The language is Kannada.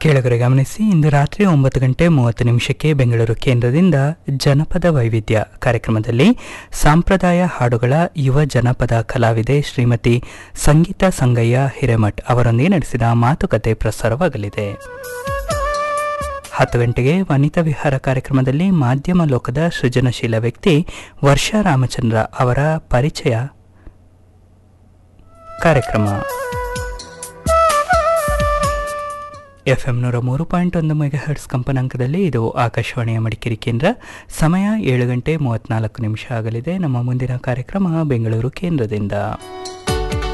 ಕೇಳಗರೆ ಗಮನಿಸಿ ಇಂದು ರಾತ್ರಿ ಒಂಬತ್ತು ಗಂಟೆ ಮೂವತ್ತು ನಿಮಿಷಕ್ಕೆ ಬೆಂಗಳೂರು ಕೇಂದ್ರದಿಂದ ಜನಪದ ವೈವಿಧ್ಯ ಕಾರ್ಯಕ್ರಮದಲ್ಲಿ ಸಾಂಪ್ರದಾಯ ಹಾಡುಗಳ ಯುವ ಜನಪದ ಕಲಾವಿದೆ ಶ್ರೀಮತಿ ಸಂಗೀತಾ ಸಂಗಯ್ಯ ಹಿರೇಮಠ್ ಅವರೊಂದಿಗೆ ನಡೆಸಿದ ಮಾತುಕತೆ ಪ್ರಸಾರವಾಗಲಿದೆ ಹತ್ತು ಗಂಟೆಗೆ ವನಿತಾ ವಿಹಾರ ಕಾರ್ಯಕ್ರಮದಲ್ಲಿ ಮಾಧ್ಯಮ ಲೋಕದ ಸೃಜನಶೀಲ ವ್ಯಕ್ತಿ ವರ್ಷಾ ರಾಮಚಂದ್ರ ಅವರ ಪರಿಚಯ ಕಾರ್ಯಕ್ರಮ ಎಫ್ಎಂ ನೂರ ಮೂರು ಪಾಯಿಂಟ್ ಒಂದು ಮೆಗಾ ಹರ್ಟ್ಸ್ ಕಂಪನಾಂಕದಲ್ಲಿ ಇದು ಆಕಾಶವಾಣಿಯ ಮಡಿಕೇರಿ ಕೇಂದ್ರ ಸಮಯ ಏಳು ಗಂಟೆ ಮೂವತ್ನಾಲ್ಕು ನಿಮಿಷ ಆಗಲಿದೆ ನಮ್ಮ ಮುಂದಿನ ಕಾರ್ಯಕ್ರಮ ಬೆಂಗಳೂರು ಕೇಂದ್ರದಿಂದ